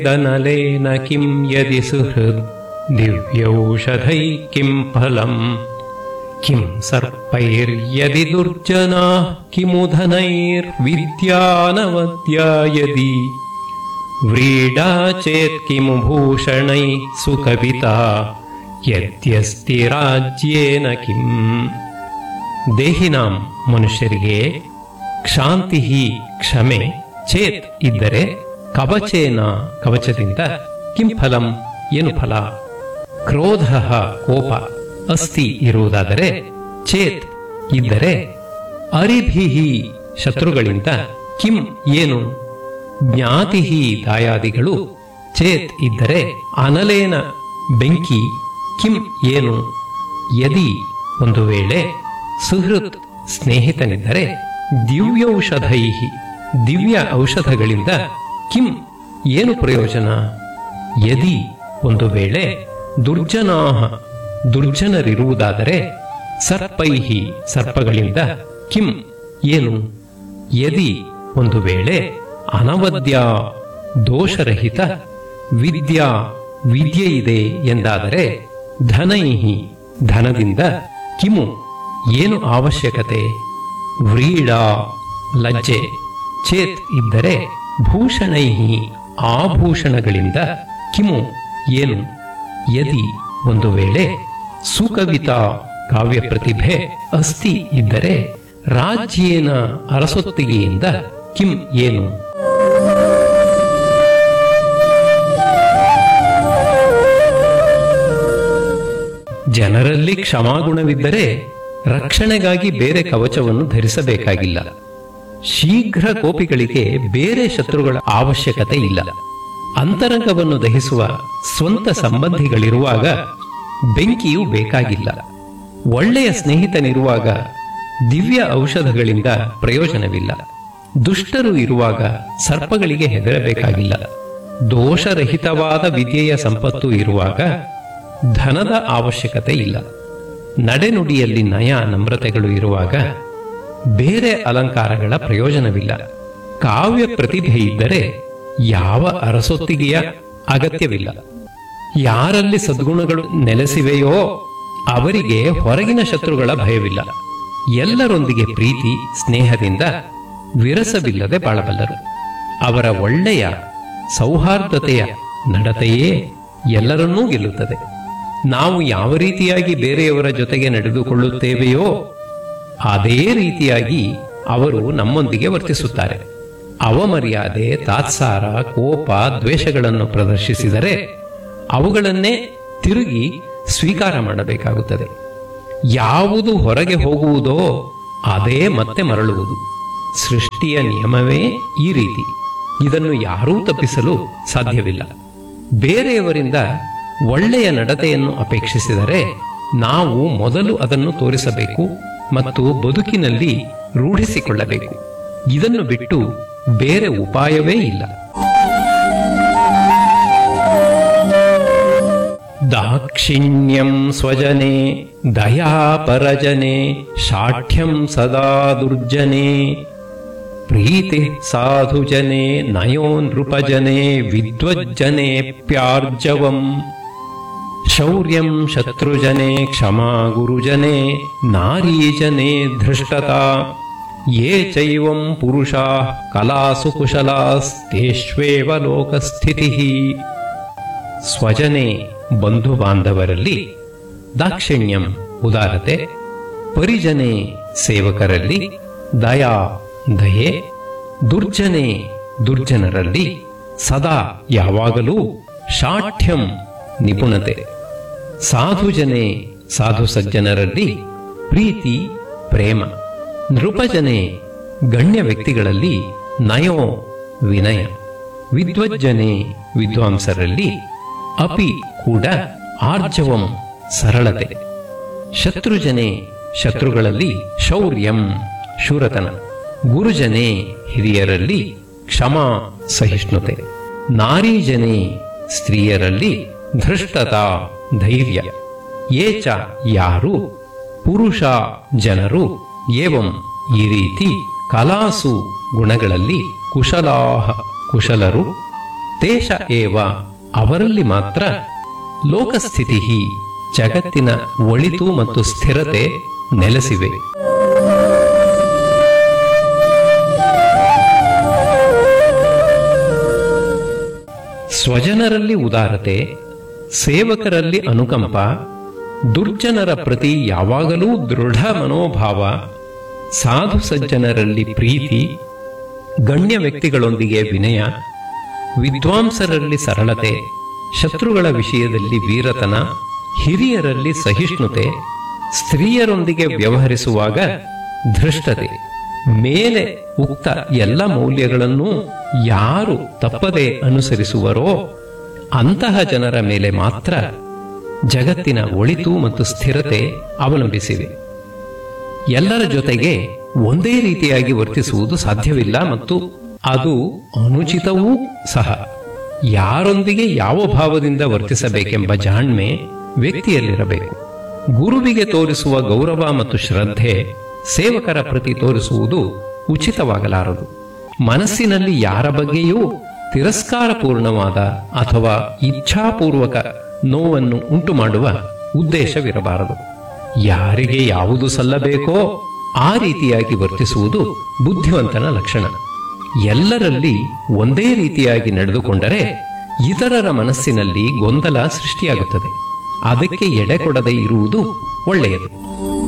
दनलेन किं यदि सुहृद् दिव्यौषधैः किं फलम् किं सर्पैर्यदि दुर्जनाः किमुधनैर्विद्यानवद्या यदि व्रीडा चेत् किमु भूषणैः सुकविता यद्यस्ति ರಾಜ್ಯೇನ ಕಿಂ ದೇಹಿನಾಂ ಮನುಷ್ಯರಿಗೆ ಕ್ಷಾಂತಿ ಕ್ಷಮೆ ಚೇತ್ ಇದ್ದರೆ ಕವಚೇನ ಕವಚದಿಂದ ಕಿಂ ಫಲಂ ಏನು ಫಲ ಕ್ರೋಧ ಕೋಪ ಅಸ್ತಿ ಇರುವುದಾದರೆ ಚೇತ್ ಇದ್ದರೆ ಅರಿಭಿಹಿ ಶತ್ರುಗಳಿಂದ ಕಿಂ ಏನು ಜ್ಞಾತಿ ದಾಯಾದಿಗಳು ಚೇತ್ ಇದ್ದರೆ ಅನಲೇನ ಬೆಂಕಿ ಕಿಂ ಏನು ಯದಿ ಒಂದು ವೇಳೆ ಸುಹೃತ್ ಸ್ನೇಹಿತನಿದ್ದರೆ ದಿವ್ಯೌಷಧೈ ದಿವ್ಯ ಔಷಧಗಳಿಂದ ಕಿಂ ಏನು ಪ್ರಯೋಜನ ಯದಿ ಒಂದು ವೇಳೆ ದುರ್ಜನಾಹ ದುರ್ಜನರಿರುವುದಾದರೆ ಸರ್ಪೈಹಿ ಸರ್ಪಗಳಿಂದ ಕಿಂ ಏನು ಯದಿ ಒಂದು ವೇಳೆ ಅನವದ್ಯ ದೋಷರಹಿತ ವಿದ್ಯಾ ವಿದ್ಯೆ ಇದೆ ಎಂದಾದರೆ ಧನೈಹಿ ಧನದಿಂದ ಕಿಮು ಏನು ಅವಶ್ಯಕತೆ ವ್ರೀಡ ಲಜ್ಜೆ ಚೇತ್ ಇದ್ದರೆ ಭೂಷಣೈಹಿ ಆಭೂಷಣಗಳಿಂದ ಕಿಮು ಏನು ಯದಿ ಒಂದು ವೇಳೆ ಸುಕವಿತಾ ಕಾವ್ಯ ಪ್ರತಿಭೆ ಅಸ್ತಿ ಇದ್ದರೆ ರಾಜ್ಯೇನ ಅರಸೊತ್ತಿಗೆಯಿಂದ ಕಿಂ ಏನು ಜನರಲ್ಲಿ ಕ್ಷಮಾಗುಣವಿದ್ದರೆ ರಕ್ಷಣೆಗಾಗಿ ಬೇರೆ ಕವಚವನ್ನು ಧರಿಸಬೇಕಾಗಿಲ್ಲ ಶೀಘ್ರ ಕೋಪಿಗಳಿಗೆ ಬೇರೆ ಶತ್ರುಗಳ ಅವಶ್ಯಕತೆ ಇಲ್ಲ ಅಂತರಂಗವನ್ನು ದಹಿಸುವ ಸ್ವಂತ ಸಂಬಂಧಿಗಳಿರುವಾಗ ಬೆಂಕಿಯು ಬೇಕಾಗಿಲ್ಲ ಒಳ್ಳೆಯ ಸ್ನೇಹಿತನಿರುವಾಗ ದಿವ್ಯ ಔಷಧಗಳಿಂದ ಪ್ರಯೋಜನವಿಲ್ಲ ದುಷ್ಟರು ಇರುವಾಗ ಸರ್ಪಗಳಿಗೆ ಹೆದರಬೇಕಾಗಿಲ್ಲ ದೋಷರಹಿತವಾದ ವಿದ್ಯೆಯ ಸಂಪತ್ತು ಇರುವಾಗ ಧನದ ಅವಶ್ಯಕತೆ ಇಲ್ಲ ನಡೆನುಡಿಯಲ್ಲಿ ನಯ ನಮ್ರತೆಗಳು ಇರುವಾಗ ಬೇರೆ ಅಲಂಕಾರಗಳ ಪ್ರಯೋಜನವಿಲ್ಲ ಕಾವ್ಯ ಪ್ರತಿಭೆ ಇದ್ದರೆ ಯಾವ ಅರಸೊತ್ತಿಗೆಯ ಅಗತ್ಯವಿಲ್ಲ ಯಾರಲ್ಲಿ ಸದ್ಗುಣಗಳು ನೆಲೆಸಿವೆಯೋ ಅವರಿಗೆ ಹೊರಗಿನ ಶತ್ರುಗಳ ಭಯವಿಲ್ಲ ಎಲ್ಲರೊಂದಿಗೆ ಪ್ರೀತಿ ಸ್ನೇಹದಿಂದ ವಿರಸವಿಲ್ಲದೆ ಬಾಳಬಲ್ಲರು ಅವರ ಒಳ್ಳೆಯ ಸೌಹಾರ್ದತೆಯ ನಡತೆಯೇ ಎಲ್ಲರನ್ನೂ ಗೆಲ್ಲುತ್ತದೆ ನಾವು ಯಾವ ರೀತಿಯಾಗಿ ಬೇರೆಯವರ ಜೊತೆಗೆ ನಡೆದುಕೊಳ್ಳುತ್ತೇವೆಯೋ ಅದೇ ರೀತಿಯಾಗಿ ಅವರು ನಮ್ಮೊಂದಿಗೆ ವರ್ತಿಸುತ್ತಾರೆ ಅವಮರ್ಯಾದೆ ತಾತ್ಸಾರ ಕೋಪ ದ್ವೇಷಗಳನ್ನು ಪ್ರದರ್ಶಿಸಿದರೆ ಅವುಗಳನ್ನೇ ತಿರುಗಿ ಸ್ವೀಕಾರ ಮಾಡಬೇಕಾಗುತ್ತದೆ ಯಾವುದು ಹೊರಗೆ ಹೋಗುವುದೋ ಅದೇ ಮತ್ತೆ ಮರಳುವುದು ಸೃಷ್ಟಿಯ ನಿಯಮವೇ ಈ ರೀತಿ ಇದನ್ನು ಯಾರೂ ತಪ್ಪಿಸಲು ಸಾಧ್ಯವಿಲ್ಲ ಬೇರೆಯವರಿಂದ ಒಳ್ಳೆಯ ನಡತೆಯನ್ನು ಅಪೇಕ್ಷಿಸಿದರೆ ನಾವು ಮೊದಲು ಅದನ್ನು ತೋರಿಸಬೇಕು ಮತ್ತು ಬದುಕಿನಲ್ಲಿ ರೂಢಿಸಿಕೊಳ್ಳಬೇಕು ಇದನ್ನು ಬಿಟ್ಟು ಬೇರೆ ಉಪಾಯವೇ ಇಲ್ಲ ದಾಕ್ಷಿಣ್ಯಂ ಸ್ವಜನೆ ದಯಾಪರಜನೆ ಶಾಠ್ಯಂ ಸದಾ ದುರ್ಜನೆ ಪ್ರೀತಿ ಸಾಧುಜನೆ ನಯೋ ನೃಪಜನೆ ವಿದ್ವಜ್ಜನೆಪ್ಯಾರ್ಜವಂ ಶೌರ್ಯಂ ಶತ್ರುಜನೆ ಕ್ಷಮಾ ಗುರುಜನೆ ನಾರೀಜನೆ ಧೃಷ್ಟತಾ ಯೇ ಚೈವಂ ಪುರುಷಾ ಕಲಾಸು ಕುಶಲಾಸ್ತೇಷ್ವೇವ ಲೋಕಸ್ಥಿತಿ ಸ್ವಜನೆ ಬಂಧು ಬಾಂಧವರಲ್ಲಿ ದಾಕ್ಷಿಣ್ಯಂ ಉದಾರತೆ ಪರಿಜನೆ ಸೇವಕರಲ್ಲಿ ದಯಾ ದಯೆ ದುರ್ಜನೆ ದುರ್ಜನರಲ್ಲಿ ಸದಾ ಯಾವಾಗಲೂ ಶಾಠ್ಯಂ ನಿಪುಣತೆ ಸಾಧುಜನೆ ಸಾಧು ಸಜ್ಜನರಲ್ಲಿ ಪ್ರೀತಿ ಪ್ರೇಮ ನೃಪಜನೆ ಗಣ್ಯ ವ್ಯಕ್ತಿಗಳಲ್ಲಿ ನಯೋ ವಿನಯ ವಿದ್ವಜ್ಜನೆ ವಿದ್ವಾಂಸರಲ್ಲಿ ಅಪಿ ಕೂಡ ಆರ್ಜವಂ ಸರಳತೆ ಶತ್ರುಜನೆ ಶತ್ರುಗಳಲ್ಲಿ ಶೌರ್ಯಂ ಶೂರತನ ಗುರುಜನೆ ಹಿರಿಯರಲ್ಲಿ ಕ್ಷಮಾ ಸಹಿಷ್ಣುತೆ ನಾರೀಜನೆ ಸ್ತ್ರೀಯರಲ್ಲಿ ಧೃಷ್ಟತಾ ಧೈರ್ಯ ಏಚ ಯಾರು ಪುರುಷ ಜನರು ಏವಂ ಈ ರೀತಿ ಕಲಾಸು ಗುಣಗಳಲ್ಲಿ ಕುಶಲಾಹ ಕುಶಲರು ತೇಷ ಏವ ಅವರಲ್ಲಿ ಮಾತ್ರ ಲೋಕಸ್ಥಿತಿ ಜಗತ್ತಿನ ಒಳಿತು ಮತ್ತು ಸ್ಥಿರತೆ ನೆಲೆಸಿವೆ ಸ್ವಜನರಲ್ಲಿ ಉದಾರತೆ ಸೇವಕರಲ್ಲಿ ಅನುಕಂಪ ದುರ್ಜನರ ಪ್ರತಿ ಯಾವಾಗಲೂ ದೃಢ ಮನೋಭಾವ ಸಾಧು ಸಜ್ಜನರಲ್ಲಿ ಪ್ರೀತಿ ಗಣ್ಯ ವ್ಯಕ್ತಿಗಳೊಂದಿಗೆ ವಿನಯ ವಿದ್ವಾಂಸರಲ್ಲಿ ಸರಳತೆ ಶತ್ರುಗಳ ವಿಷಯದಲ್ಲಿ ವೀರತನ ಹಿರಿಯರಲ್ಲಿ ಸಹಿಷ್ಣುತೆ ಸ್ತ್ರೀಯರೊಂದಿಗೆ ವ್ಯವಹರಿಸುವಾಗ ಧೃಷ್ಟತೆ ಮೇಲೆ ಉಕ್ತ ಎಲ್ಲ ಮೌಲ್ಯಗಳನ್ನು ಯಾರು ತಪ್ಪದೆ ಅನುಸರಿಸುವರೋ ಅಂತಹ ಜನರ ಮೇಲೆ ಮಾತ್ರ ಜಗತ್ತಿನ ಒಳಿತು ಮತ್ತು ಸ್ಥಿರತೆ ಅವಲಂಬಿಸಿವೆ ಎಲ್ಲರ ಜೊತೆಗೆ ಒಂದೇ ರೀತಿಯಾಗಿ ವರ್ತಿಸುವುದು ಸಾಧ್ಯವಿಲ್ಲ ಮತ್ತು ಅದು ಅನುಚಿತವೂ ಸಹ ಯಾರೊಂದಿಗೆ ಯಾವ ಭಾವದಿಂದ ವರ್ತಿಸಬೇಕೆಂಬ ಜಾಣ್ಮೆ ವ್ಯಕ್ತಿಯಲ್ಲಿರಬೇಕು ಗುರುವಿಗೆ ತೋರಿಸುವ ಗೌರವ ಮತ್ತು ಶ್ರದ್ಧೆ ಸೇವಕರ ಪ್ರತಿ ತೋರಿಸುವುದು ಉಚಿತವಾಗಲಾರದು ಮನಸ್ಸಿನಲ್ಲಿ ಯಾರ ಬಗ್ಗೆಯೂ ತಿರಸ್ಕಾರಪೂರ್ಣವಾದ ಅಥವಾ ಇಚ್ಛಾಪೂರ್ವಕ ನೋವನ್ನು ಉಂಟು ಮಾಡುವ ಉದ್ದೇಶವಿರಬಾರದು ಯಾರಿಗೆ ಯಾವುದು ಸಲ್ಲಬೇಕೋ ಆ ರೀತಿಯಾಗಿ ವರ್ತಿಸುವುದು ಬುದ್ಧಿವಂತನ ಲಕ್ಷಣ ಎಲ್ಲರಲ್ಲಿ ಒಂದೇ ರೀತಿಯಾಗಿ ನಡೆದುಕೊಂಡರೆ ಇತರರ ಮನಸ್ಸಿನಲ್ಲಿ ಗೊಂದಲ ಸೃಷ್ಟಿಯಾಗುತ್ತದೆ ಅದಕ್ಕೆ ಎಡೆ ಕೊಡದೆ ಇರುವುದು ಒಳ್ಳೆಯದು